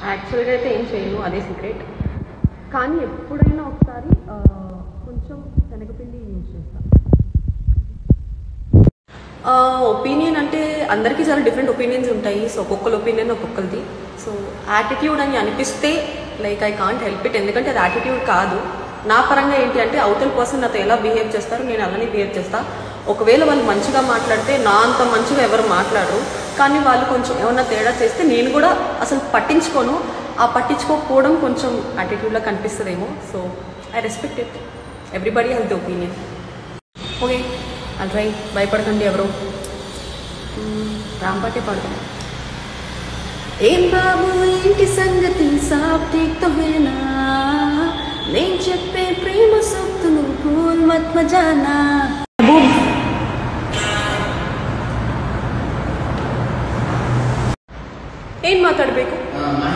యాక్చువల్గా అయితే ఏం చేయను అదే సీక్రెట్ కానీ ఎప్పుడైనా ఒకసారి ఆ, కొంచెం శనగపిండి యూజ్ చేస్తాను ఒపీనియన్ అంటే అందరికీ చాలా డిఫరెంట్ ఒపీనియన్స్ ఉంటాయి సో ఒక్కొక్కరి ఒపీనియన్ ఒక్కొక్కరిది సో యాటిట్యూడ్ అని అనిపిస్తే like I can't help it ఎందుకంటే అది యాటిట్యూడ్ కాదు నా పరంగా ఏంటి అంటే అవతల పర్సన్ నాతో ఎలా బిహేవ్ చేస్తారో నేను అలానే బిహేవ్ చేస్తా ఒకవేళ వాళ్ళు మంచిగా మాట్లాడితే నా అంత మంచిగా ఎవరు మాట్లాడరు కానీ వాళ్ళు కొంచెం ఏమన్నా తేడా చేస్తే నేను కూడా అసలు పట్టించుకోను ఆ పట్టించుకోకపోవడం కొంచెం యాటిట్యూడ్లో కనిపిస్తుందేమో so I respect it everybody has the opinion okay alright భయపడకండి ఎవరు మ్మ్, రాంపాటే పాడతాం ఏం బాబు ఏంటి సంగతి సాప్టిక్తో వేనా నేను చెప్పే ప్రేమ సొత్తును పూల్ మత్మజానా ఏం మాట్లాడಬೇಕು ಆ,